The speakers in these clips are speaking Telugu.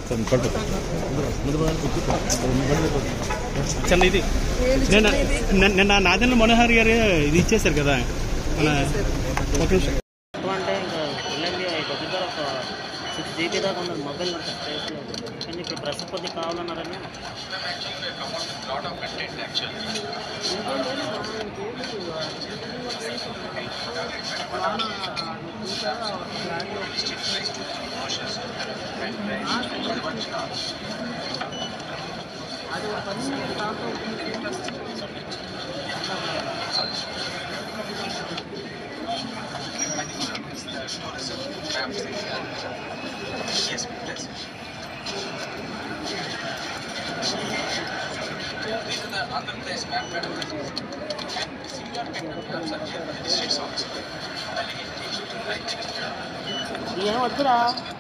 చిన్న ఇది నిన్న నిన్న- నిన్న నాదెండ్ల మనోహర్ గారు ఇది ఇచ్చేశారు కదా మన ఒక నిమిషం ఎక్కువ అంటే ఇంకా వెళ్ళింది ఐదు దగ్గర ఒక సిక్స్ జీబీ దాకా ఉన్నది మొబైల్ స్పేస్ లేదు కానీ ఇప్పుడు ప్రెస్ కొద్ది కావాలన్నారని ఏం వద్దురా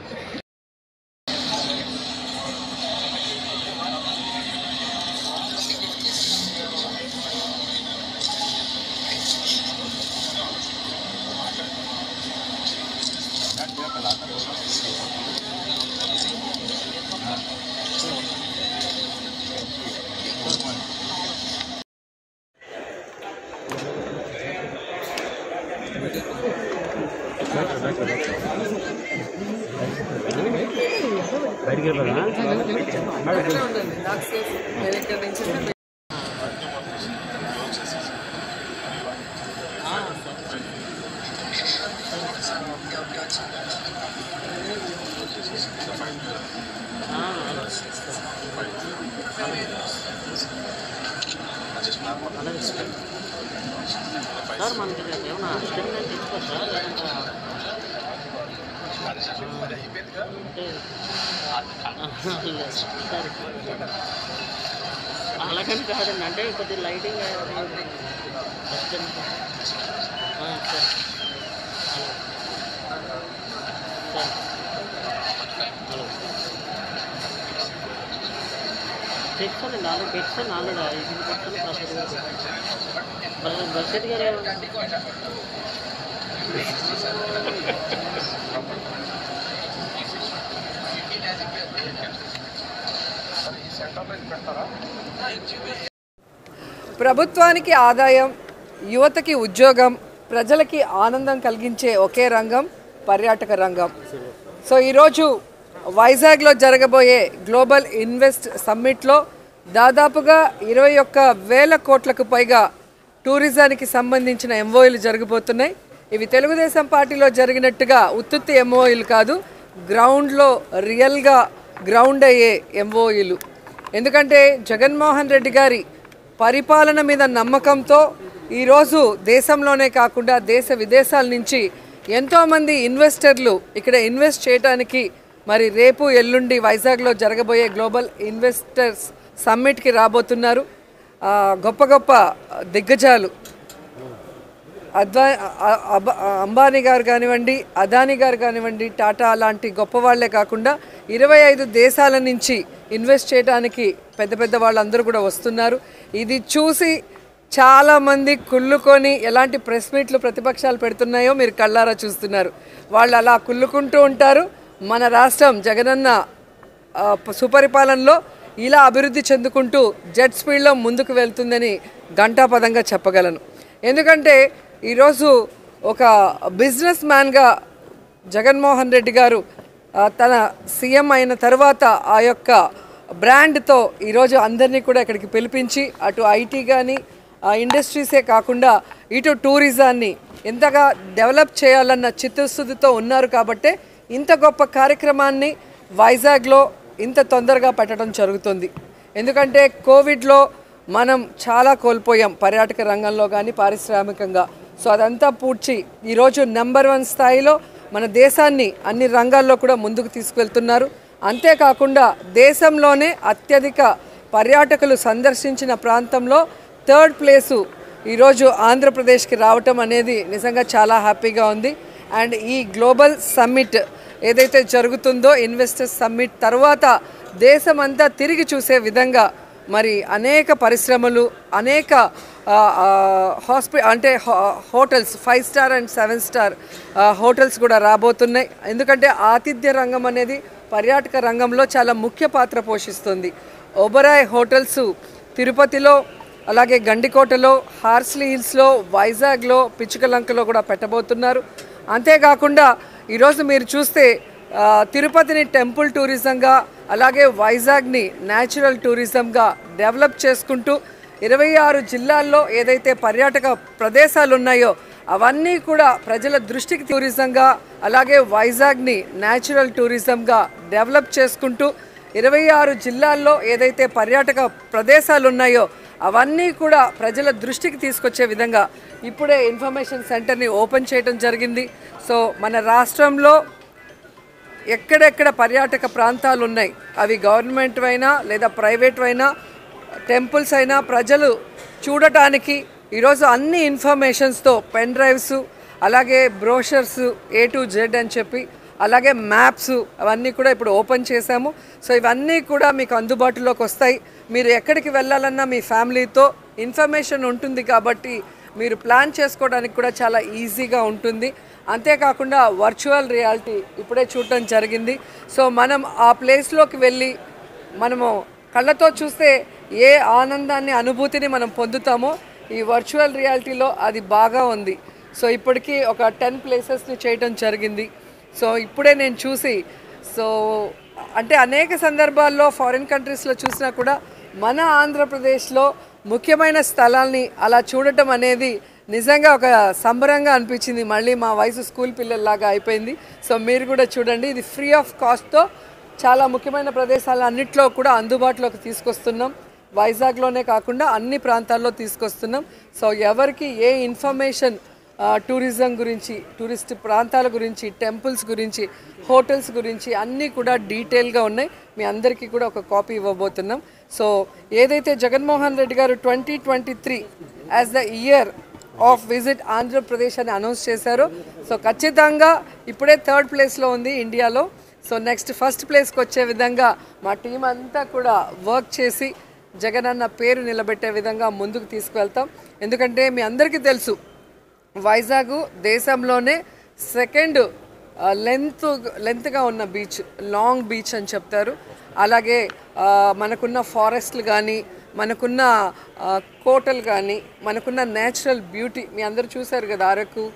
బయటికి వెళ్ళరా సార్ మనకి ఏమన్నా అసిస్టెంట్ తీసుకోవచ్చా లేదంటే అంటే లేదు. సరే. అలాగని కాదండి అంటే కొద్దిగా లైటింగ్ అసిస్టెంట్ సరే సరే హలో పెట్టుకోండి నాలుగు పెట్టుకొని నాలుగు ఐదు పెట్టుకొని ప్రసాద్ గారు మరి బడ్జెట్ గారు ఏమన్నా- ప్రభుత్వానికి ఆదాయం యువతకి ఉద్యోగం ప్రజలకి ఆనందం కలిగించే ఒకే రంగం పర్యాటక రంగం సో ఈరోజు వైజాగ్లో జరగబోయే గ్లోబల్ ఇన్వెస్ట్ సమ్మిట్లో దాదాపుగా ఇరవై ఒక్క వేల కోట్లకు పైగా టూరిజానికి సంబంధించిన ఎంఓఈలు జరగబోతున్నాయి ఇవి తెలుగుదేశం పార్టీలో జరిగినట్టుగా ఉత్తుత్తి ఎంఓఈలు కాదు గ్రౌండ్లో రియల్గా గ్రౌండ్ అయ్యే ఎంఓఈలు ఎందుకంటే జగన్మోహన్ రెడ్డి గారి పరిపాలన మీద నమ్మకంతో ఈరోజు దేశంలోనే కాకుండా దేశ విదేశాల నుంచి ఎంతోమంది ఇన్వెస్టర్లు ఇక్కడ ఇన్వెస్ట్ చేయడానికి మరి రేపు ఎల్లుండి వైజాగ్లో జరగబోయే గ్లోబల్ ఇన్వెస్టర్స్ సమ్మిట్కి రాబోతున్నారు ఆ, గొప్ప గొప్ప దిగ్గజాలు అద్వా అ- అబ- అంబానీ గారు కానివ్వండి అదానీ గారు కానివ్వండి టాటా లాంటి గొప్ప వాళ్ళే కాకుండా ఇరవై ఐదు దేశాల నుంచి ఇన్వెస్ట్ చేయడానికి పెద్ద పెద్ద వాళ్ళందరూ కూడా వస్తున్నారు ఇది చూసి చాలామంది కుళ్ళుకొని ఎలాంటి ప్రెస్ మీట్లు ప్రతిపక్షాలు పెడుతున్నాయో మీరు కళ్ళారా చూస్తున్నారు వాళ్ళు అలా కుళ్ళుకుంటూ ఉంటారు మన రాష్ట్రం జగనన్న ఆ, ప- సుపరిపాలనలో ఇలా అభివృద్ధి చెందుకుంటూ జెట్ స్పీడ్లో ముందుకు వెళ్తుందని ఘంటాపదంగా చెప్పగలను ఎందుకంటే ఈరోజు ఒక బిజినెస్ మ్యాన్గా జగన్మోహన్ రెడ్డి గారు ఆ, తన సీఎం అయిన తర్వాత ఆ యొక్క బ్రాండ్తో ఈరోజు అందరినీ కూడా ఇక్కడికి పిలిపించి అటు ఐటీ కానీ ఆ ఇండస్ట్రీసే కాకుండా ఇటు టూరిజాన్ని ఎంతగా డెవలప్ చేయాలన్న చిత్తశుద్ధితో ఉన్నారు కాబట్టే ఇంత గొప్ప కార్యక్రమాన్ని వైజాగ్లో ఇంత తొందరగా పెట్టడం జరుగుతుంది ఎందుకంటే కోవిడ్లో మనం చాలా కోల్పోయాం పర్యాటక రంగంలో కానీ పారిశ్రామికంగా సో అదంతా పూడ్చి ఈరోజు నెంబర్ వన్ స్థాయిలో మన దేశాన్ని అన్ని రంగాల్లో కూడా ముందుకు తీసుకెళ్తున్నారు అంతేకాకుండా దేశంలోనే అత్యధిక పర్యాటకులు సందర్శించిన ప్రాంతంలో థర్డ్ ప్లేసు ఈరోజు ఆంధ్రప్రదేశ్కి రావటం అనేది నిజంగా చాలా హ్యాపీగా ఉంది అండ్ ఈ గ్లోబల్ సమ్మిట్ ఏదైతే జరుగుతుందో ఇన్వెస్టర్స్ సమ్మిట్ తర్వాత దేశమంతా తిరిగి చూసే విధంగా మరి అనేక పరిశ్రమలు అనేక హాస్పి అంటే హో- hotels five star and seven star hotels కూడా రాబోతున్నాయి ఎందుకంటే ఆతిథ్య రంగం అనేది పర్యాటక రంగంలో చాలా ముఖ్య పాత్ర పోషిస్తుంది ఒబరాయ్ హోటల్స్ తిరుపతిలో అలాగే గండికోటలో హార్స్లీ హిల్స్లో వైజాగ్లో పిచ్చుకలంకలో కూడా పెట్టబోతున్నారు అంతేకాకుండా ఈరోజు మీరు చూస్తే ఆ, తిరుపతిని టెంపుల్ టూరిజంగా అలాగే వైజాగ్ని న్యాచురల్ టూరిజంగా డెవలప్ చేసుకుంటూ ఇరవై ఆరు జిల్లాల్లో ఏదైతే పర్యాటక ప్రదేశాలు ఉన్నాయో అవన్నీ కూడా ప్రజల దృష్టికి టూరిజంగా అలాగే వైజాగ్ని న్యాచురల్ టూరిజంగా డెవలప్ చేసుకుంటూ ఇరవై ఆరు జిల్లాల్లో ఏదైతే పర్యాటక ప్రదేశాలు ఉన్నాయో అవన్నీ కూడా ప్రజల దృష్టికి తీసుకొచ్చే విధంగా ఇప్పుడే ఇన్ఫర్మేషన్ సెంటర్ని ఓపెన్ చేయడం జరిగింది సో మన రాష్ట్రంలో ఎక్కడెక్కడ పర్యాటక ప్రాంతాలు ఉన్నాయి అవి గవర్నమెంట్ అయినా లేదా ప్రైవేట్ అయినా టెంపుల్స్ అయినా ప్రజలు చూడటానికి ఈరోజు అన్ని ఇన్ఫర్మేషన్స్తో పెన్ డ్రైవ్స్ అలాగే బ్రోషర్స్ ఏ టు జెడ్ అని చెప్పి అలాగే మ్యాప్స్ అవన్నీ కూడా ఇప్పుడు ఓపెన్ చేశాము సో ఇవన్నీ కూడా మీకు అందుబాటులోకి వస్తాయి మీరు ఎక్కడికి వెళ్ళాలన్నా మీ ఫ్యామిలీతో ఇన్ఫర్మేషన్ ఉంటుంది కాబట్టి మీరు ప్లాన్ చేసుకోవడానికి కూడా చాలా ఈజీగా ఉంటుంది అంతేకాకుండా వర్చువల్ రియాలిటీ ఇప్పుడే చూడటం జరిగింది సో మనం ఆ ప్లేస్లోకి వెళ్ళి మనము కళ్ళతో చూస్తే ఏ ఆనందాన్ని అనుభూతిని మనం పొందుతామో ఈ వర్చువల్ రియాలిటీలో అది బాగా ఉంది సో ఇప్పటికీ ఒక టెన్ ప్లేసెస్ని చేయటం జరిగింది సో ఇప్పుడే నేను చూసి సో అంటే అనేక సందర్భాల్లో ఫారిన్ కంట్రీస్లో చూసినా కూడా మన ఆంధ్రప్రదేశ్లో ముఖ్యమైన స్థలాల్ని అలా చూడటం అనేది నిజంగా ఒక సంబరంగా అనిపించింది మళ్ళీ మా వయసు స్కూల్ పిల్లల్లాగా అయిపోయింది సో మీరు కూడా చూడండి ఇది ఫ్రీ ఆఫ్ కాస్ట్తో చాలా ముఖ్యమైన ప్రదేశాలు అన్నిట్లో కూడా అందుబాటులోకి తీసుకొస్తున్నాం వైజాగ్లోనే కాకుండా అన్ని ప్రాంతాల్లో తీసుకొస్తున్నాం సో ఎవరికి ఏ ఇన్ఫర్మేషన్ ఆ, టూరిజం గురించి టూరిస్ట్ ప్రాంతాల గురించి టెంపుల్స్ గురించి హోటల్స్ గురించి అన్నీ కూడా డీటెయిల్గా ఉన్నాయి మీ అందరికీ కూడా ఒక కాపీ ఇవ్వబోతున్నాం సో ఏదైతే Jaganmohan Reddy garu twenty twenty three as the year of visit Andhra Pradesh అని అనౌన్స్ చేశారో సో ఖచ్చితంగా ఇప్పుడే థర్డ్ ప్లేస్లో ఉంది ఇండియాలో సో నెక్స్ట్ ఫస్ట్ ప్లేస్కి వచ్చే విధంగా మా టీం అంతా కూడా వర్క్ చేసి జగన్ అన్న పేరు నిలబెట్టే విధంగా ముందుకు తీసుకువెళ్తాం ఎందుకంటే మీ అందరికీ తెలుసు వైజాగ్ దేశంలోనే సెకండ్ లెంత్ లెంత్గా ఉన్న బీచ్ లాంగ్ బీచ్ అని చెప్తారు అలాగే ఆ, మనకున్న ఫారెస్ట్లు కానీ మనకున్న ఆ, కోటలు కానీ మనకున్న నేచురల్ బ్యూటీ మీ అందరూ చూశారు కదా అరకు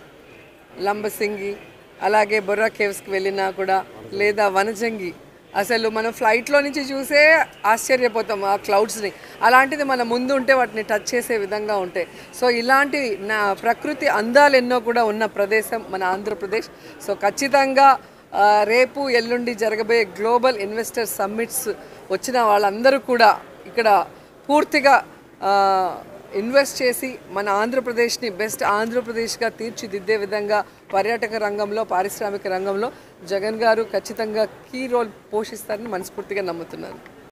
లంబసింగి అలాగే బొర్రా కేవ్స్కి వెళ్ళినా కూడా లేదా వనజంగి అసలు మనం ఫ్లైట్లో నుంచి చూసే ఆశ్చర్యపోతాం ఆ క్లౌడ్స్ని అలాంటిది మన ముందు ఉంటే వాటిని టచ్ చేసే విధంగా ఉంటాయి సో ఇలాంటి నా ప్రకృతి అందాలు ఎన్నో కూడా ఉన్న ప్రదేశం మన ఆంధ్రప్రదేశ్ సో ఖచ్చితంగా ఆ, రేపు ఎల్లుండి జరగబోయే గ్లోబల్ ఇన్వెస్టర్ సమ్మిట్స్ వచ్చిన వాళ్ళందరూ కూడా ఇక్కడ పూర్తిగా ఆ, ఇన్వెస్ట్ చేసి మన ఆంధ్రప్రదేశ్ని బెస్ట్ ఆంధ్రప్రదేశ్గా తీర్చిదిద్దే విధంగా పర్యాటక రంగంలో పారిశ్రామిక రంగంలో జగన్ గారు ఖచ్చితంగా కీ రోల్ పోషిస్తారని మనస్ఫూర్తిగా నమ్ముతున్నాను